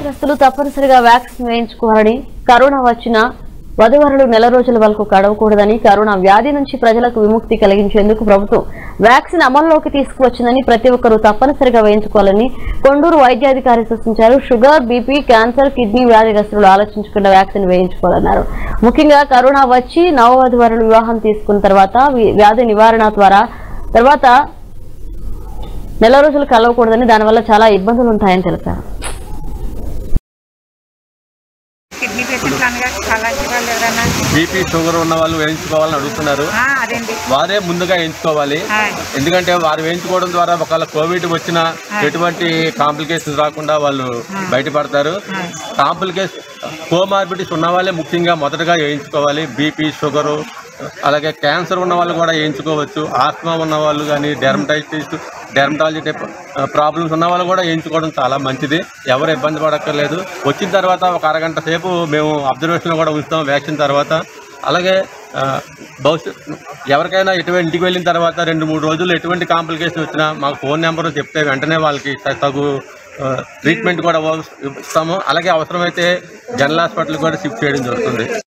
వ్యాధిగ్రస్తులు తప్పనిసరిగా vaccine వేయించుకోవాలని corona వచ్చిన వధువరులు నెల రోజుల వరకు గడవకూడదని కరోనా వ్యాధి నుంచి ప్రజలకు విముక్తి కలిగించేందుకు ప్రభుత్వం వ్యాక్సిన్ అమల్లోకి తీసుకువచ్చిందని ప్రతి ఒక్కరూ తప్పనిసరిగా వేయించుకోవాలని కొండూరు వైద్యాధికారి సూచించారు షుగర్ బీపీ క్యాన్సర్ కిడ్నీ వ్యాధిగ్రస్తులు ఆలోచించకుండా వ్యాక్సిన్ వేయించుకోవాలన్నారు ముఖ్యంగా కరోనా వచ్చి నవవధువరులు వివాహం తీసుకున్న తర్వాత వి- వ్యాధి నివారణ ద్వారా తర్వాత నెల రోజులు కలవకూడదని దానివల్ల చాలా ఇబ్బందులు ఉంటాయని తెలిపారు కిడ్నీ పేషెంట్లు అనగా అలాంటి వాళ్ళు ఎవరైనా బీపీ షుగర్ ఉన్న వాళ్ళు వేయించుకోవాలని అడుగుతున్నారు ఆ, అదేండి వారే ముందుగా వేయించుకోవాలి హాయ్. ఎందుకంటే వారు వేయించుకోవడం ద్వారా ఒకవేళ కోవిడ్ వచ్చినా ఎటువంటి కాంప్లికేషన్స్ రాకుండా వాళ్ళు బయటపడతారు కాంప్లికేషన్ కోమార్బిడిటీస్ ఉన్న వాళ్ళే ముఖ్యంగా మొదటగా వేయించుకోవాలి బీపీ షుగరు అలాగే క్యాన్సర్ ఉన్న వాళ్ళు కూడా వేయించుకోవచ్చు ఆస్మా ఉన్న వాళ్ళు కానీ డెర్మటైటిస్ డెర్మటాలజీ టైప్ ప్రాబ్లమ్స్ ఉన్న వాళ్ళు కూడా వేయించుకోవడం చాలా మంచిది ఎవరు ఇబ్బంది పడక్కర్లేదు వచ్చిన తర్వాత ఒక అరగంట సేపు మేము అబ్జర్వేషన్లో కూడా ఉంచుతాం వ్యాక్సిన్ తర్వాత అలాగే ఆ, భవిష్యత్ ఎవరికైనా ఎటువంటి ఇంటికి వెళ్ళిన తర్వాత రెండు మూడు రోజులు ఎటువంటి కాంప్లికేషన్ వచ్చినా మాకు ఫోన్ నెంబర్ చెప్తే వెంటనే వాళ్ళకి త- తగు ఆ, ట్రీట్మెంట్ కూడా ఇస్తాము అలాగే అవసరమైతే జనరల్ హాస్పిటల్ కూడా షిఫ్ట్ చేయడం జరుగుతుంది